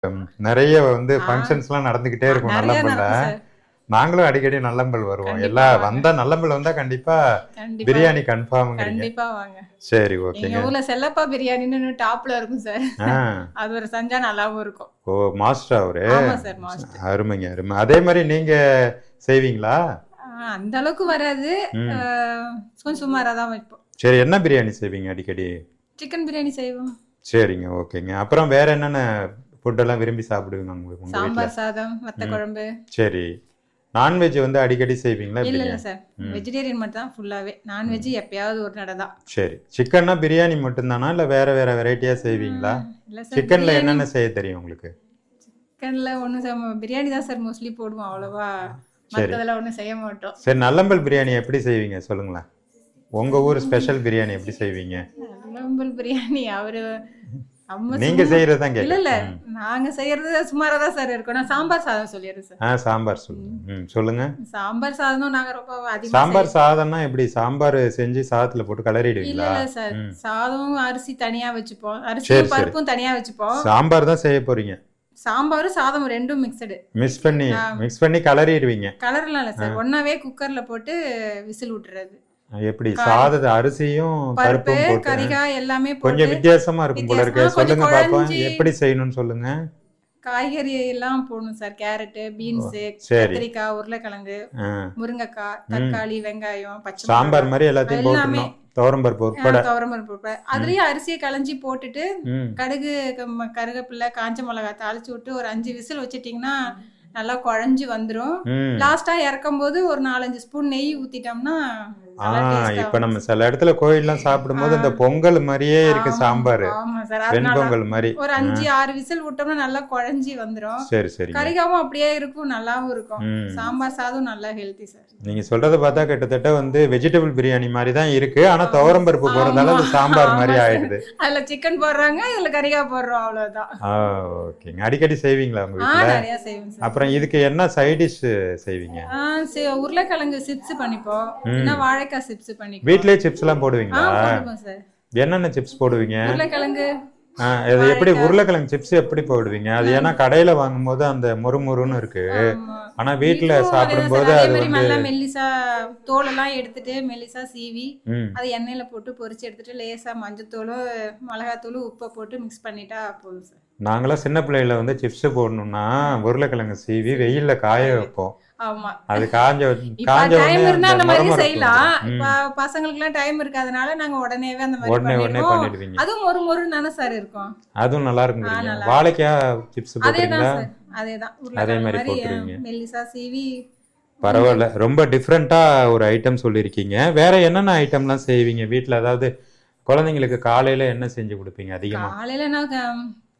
ம், நிறைய வந்து ஃபங்க்ஷன்ஸ்லாம் நடந்துகிட்டே இருக்கும் நிறைய நல்லம்பல்ல நடக்கும் சார் நாங்களும் அடிக்கடி நல்லம்பல் வருவோம் கண்டிப்பா எல்லா வாங்க. வந்தா நல்லம்பல் வந்தா கண்டிப்பா கண்டிப்பா பிரியாணி கன்ஃபார்ம்ங்கிறீங்க கண்டிப்பா வாங்க சரி எங்க ஓகேங்க ஊர்ல செல்லப்பா பிரியாணின்னு டாப்ல இருக்கும் சார் ஆ அது ஒரு செஞ்சா நல்லாவும் இருக்கும் ஓ மாஸ்டர் அவரு ஆமா சார் மாஸ்டர் அருமைங்க அருமை அதே மாதிரி நீங்க செய்வீங்களா ஆஹ் அந்த அளவுக்கு வராது ம். ஆஹ் கொஞ்சம் சுமாரா தான் வைப்போம் சரி என்ன பிரியாணி செய்வீங்க அடிக்கடி சிக்கன் பிரியாணி செய்வோம் சரிங்க ஓகேங்க அப்புறம் வேற என்னென்ன ஃபுட்டெல்லாம் விரும்பி சாப்பிடுவீங்க உங்களுக்கு உங்க வீட்டில் சாம்பார் சாதம் வத்த குழம்பு சரி நான்வெஜ் வந்து அடிக்கடி செய்வீங்களா இல்ல இல்ல பிரியாணி சார் வெஜிடேரியன் மட்டும் தான் ஃபுல்லாவே நான்வெஜ் எப்பயாவது ஒரு நடை தான் சரி சிக்கன்னா பிரியாணி மட்டும்தானா இல்லை வேற வேற வெரைட்டியா செய்வீங்களா இல்ல சார் சிக்கன்ல என்னென்ன செய்ய தெரியும் உங்களுக்கு சிக்கன்ல ஒன்றும் பிரியாணி தான் சார் மோஸ்ட்லி போடுவோம் அவ்வளவா மற்றதெல்லாம் ஒன்றும் செய்ய மாட்டோம் சரி நல்லம்பல் பிரியாணி எப்படி செய்வீங்க சொல்லுங்களேன் உங்க ஊர் ஸ்பெஷல் பிரியாணி எப்படி செய்வீங்க நல்லம்பல் பிரியாணி அவரு நம்ம நீங்க சும்மா- செய்யறது தான் இல்ல இல்ல கேட்குறேன் நாங்க செய்யறது சுமாரா தான் சார் இருக்கும் நான் சாம்பார் சாதம் சொல்லிடுறேன் சார் ஆ சாம்பார் சொல்லுங்க ம் சொல்லுங்க சாம்பார் சாதமும் நாங்க ரொம்ப அதிகமா சாம்பார் சாதம்னா எப்படி சாம்பார் செஞ்சு சாதத்துல போட்டு இல்ல கலரிடுவீங்களா இல்ல சார் ம். சாதம் அரிசி தனியா வச்சுப்போம் சரி, அரிசியும் சரி. பருப்பும் தனியா வச்சுப்போம் சாம்பார் தான் செய்ய போறீங்க சாம்பாரும் சாதம் ரெண்டும் மிக்சடு மிக்ஸ் பண்ணி மிக்ஸ் பண்ணி கலரிடுவீங்க கலர்லாம் இல்ல சார் ஒன்னாவே குக்கர்ல போட்டு விசில் விட்டுறது எப்படி சாதத்தை அரிசியும் பருப்பு பருப்பும் போட்டு கறிகாய் எல்லாமே கொஞ்சம் போட்டு வித்தியாசமா இருக்கும் போல இருக்கு வித்தியாசமா, கொஞ்சம் சொல்லுங்க பாப்போம் குழஞ்சி- எப்படி செய்யணும்னு சொல்லுங்க காய்கறி எல்லாம் போடணும் சார் கேரட்டு பீன்ஸ் சரி கத்திரிக்காய் உருளைக்கிழங்கு ஆ. முருங்கைக்காய் தக்காளி வெங்காயம் பச்சை சாம்பார் மாதிரி எல்லாத்தையும் எல்லாமே. போட்டுடணும் துவரம்பருப்பு உட்பட துவரம்பருப்பு அதுலயும் அரிசியை களைஞ்சி போட்டுட்டு ம் கடுகு க- கருவேப்பிலை காஞ்ச மிளகாய் தாளிச்சு விட்டு ஒரு அஞ்சு விசில் வச்சிட்டிங்கன்னா நல்லா குழஞ்சு வந்துரும் ம் லாஸ்டா இறக்கும் போது ஒரு நாலஞ்சு ஸ்பூன் நெய் ஊத்திட்டோம்னா ஆ நல்லா taste ஆ இப்ப நம்ம சில இடத்துல கோயில்லாம் சாப்பிடும்போது இந்த பொங்கல் மாதிரியே இருக்கு ஆமா, சாம்பார் ஆமா சார் அதனால வெண்பொங்கல் மாதிரி ஒரு அஞ்சு ஆறு விசில் விட்டோம்னா நல்லா குழஞ்சி வந்துரும் சரி சரிங்க கறிகாவும் அப்படியே இருக்கும் நல்லாவும் இருக்கும் ம். சாம்பார் சாதம் நல்லா ஹெல்த்தி சார் நீங்க சொல்றத பார்த்தா கிட்டத்தட்ட வந்து வெஜிடபிள் பிரியாணி மாதிரி தான் இருக்கு ஆனா துவரம்பருப்பு போறதால அது ஆமா, சாம்பார் மாதிரி ஆமா சார். ஆயிடுது அதுல சிக்கன் போடுறாங்க இதுல கறிகாய் போடுறோம் அவ்வளவுதான் ஆ ஓகேங்க அடிக்கடி செய்வீங்களா உங்க ஆ வீட்டுல நிறைய செய்வோம் சார் அப்புறம் இதுக்கு என்ன சைட் டிஷ் செய்வீங்க ஆ சரி உருளைக்கிழங்கு சிப்ஸ் பண்ணிப்போம் இல்லைன்னா வாழைக்காய் சிப்ஸ் பண்ணிப்போம் வீட்லயே சிப்ஸ் எல்லாம் ஆ போடுவீங்களா போடுவோம் சார் என்னென்ன சிப்ஸ் போடுவீங்க உருளைக்கிழங்கு ஆ, அது எப்படி உருளைக்கிழங்கு சிப்ஸ் எப்படி போடுவீங்க அது ஏன்னா கடையில வாங்கும்போது அந்த முறுமுறுன்னு இருக்கு ஆமா. ஆனா வீட்ல இதுவும் அதே தான் சாப்பிடும்போது சார். அதே அது மாதிரி வந்து நல்லா மெல்லிசா தோலெல்லாம் எடுத்துட்டு மெல்லிசா சீவி ம் அதை எண்ணெயில போட்டு பொரிச்சு எடுத்துட்டு லேசா மஞ்சத்தூளும் மிளகாத்தூளும் உப்பை போட்டு மிக்ஸ் பண்ணிட்டா போதும் சார் நாங்களாம் சின்ன பிள்ளையில வந்து சிப்ஸ் போடணும்னா உருளைக்கிழங்கு சீவி வெயில்ல காய வைப்போம் ஆமா அது காஞ்ச இப்ப காஞ்ச டைம் உடனே இருந்தா அந்த அந்த மாதிரி முறுமுறுப்பு செய்யலாம் வந்துரும். இப்ப பசங்களுக்கு எல்லாம் டைம் இருக்காதனால நாங்க உடனேவே அந்த மாதிரி உடனே உடனே பண்ணிடுவோம் பண்ணிடுவீங்க அதுவும் ஒரு மொறு தானே சார் இருக்கும் அதுவும் நல்லா இருக்கும் ஆ, நல்லா வாழைக்காய் சிப்ஸ் அதேதான் போடுறீங்களா சார் அதேதான் அதே உருளைக்கிழங்கு மாதிரி மாதிரி போட்டுருவீங்க. மெல்லிசா சீவி பரவாயில்ல ரொம்ப டிஃப்ரெண்டா ஒரு ஐட்டம் சொல்லியிருக்கீங்க வேற என்னென்ன ஐட்டம்லாம் செய்வீங்க வீட்ல அதாவது குழந்தைங்களுக்கு காலையில என்ன செஞ்சு கொடுப்பீங்க அதிகமா காலையில நான் க-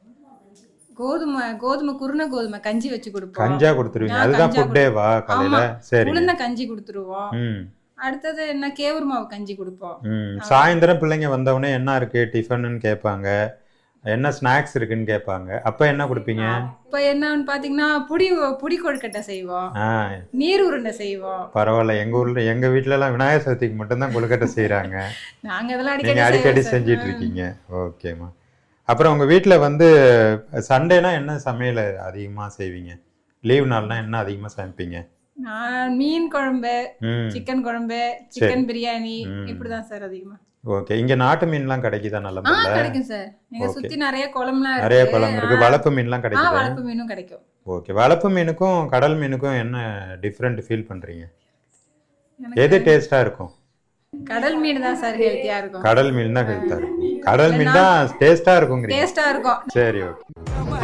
கோதுமை கோதுமை குருணை கோதுமை கஞ்சி வச்சு கொடுப்போம் கஞ்சா கொடுத்துருவீங்க ஆ, அதுதான் கஞ்சா ஃபுட்டே வா காலையில ஆமா. சரிங்க உளுந்த கஞ்சி கொடுத்துருவோம் ம் அடுத்தது என்ன கேவுரு மாவு கஞ்சி கொடுப்போம் ம் சாயந்தரம் பிள்ளைங்க வந்தவொடனே என்ன இருக்கு டிஃபன்னு கேட்பாங்க என்ன ஸ்நாக்ஸ் இருக்குன்னு கேட்பாங்க அப்ப என்ன கொடுப்பீங்க இப்ப என்னன்னு பாத்தீங்கன்னா புடி புடி கொழுக்கட்டை செய்வோம் ஆ நீர் உருண்டை செய்வோம் பரவாயில்ல எங்க ஊர்ல எங்க வீட்ல எல்லாம் விநாயகர் சதுர்த்திக்கு மட்டும்தான் கொழுக்கட்டை செய்றாங்க நாங்க இதெல்லாம் நீங்க அடிக்கடி அடிக்கடி செய்வோம் செஞ்சிட்டு சார். இருக்கீங்க ஓகேம்மா அப்புறம் உங்க வீட்ல வந்து சண்டேனா என்ன சமையல் அதிகமா செய்வீங்க லீவ் நாள்னா என்ன அதிகமா சமைப்பீங்க நான் மீன் குழம்பு ம் சிக்கன் குழம்பு சிக்கன் பிரியாணி இப்படிதான் சார் அதிகமா ஓகே இங்க நாட்டு மீன்லாம் கிடைக்குதா நல்ல ஆ முறையில் கிடைக்கும் சார் எங்க Okay. சுத்தி நிறைய குளம்லாம் நிறைய இருக்கு குளம் இருக்கு வளர்ப்பு மீன்லாம் ஆ கிடைக்குதா வளர்ப்பு மீனும் கிடைக்கும் ஓகே வளர்ப்பு மீனுக்கும் கடல் மீனுக்கும் என்ன டிஃப்ரெண்ட் ஃபீல் பண்றீங்க எனக்கு எது டேஸ்டா இருக்கும் கடல் மீன் தான் சார் ஹெல்த்தியா இருக்கும் கடல் மீன் தான் ஹெல்த்தா இருக்கும் கடல் மீன் தான் டேஸ்டா இருக்குங்கிறீங்க டேஸ்டா இருக்கும் சரி ஓகே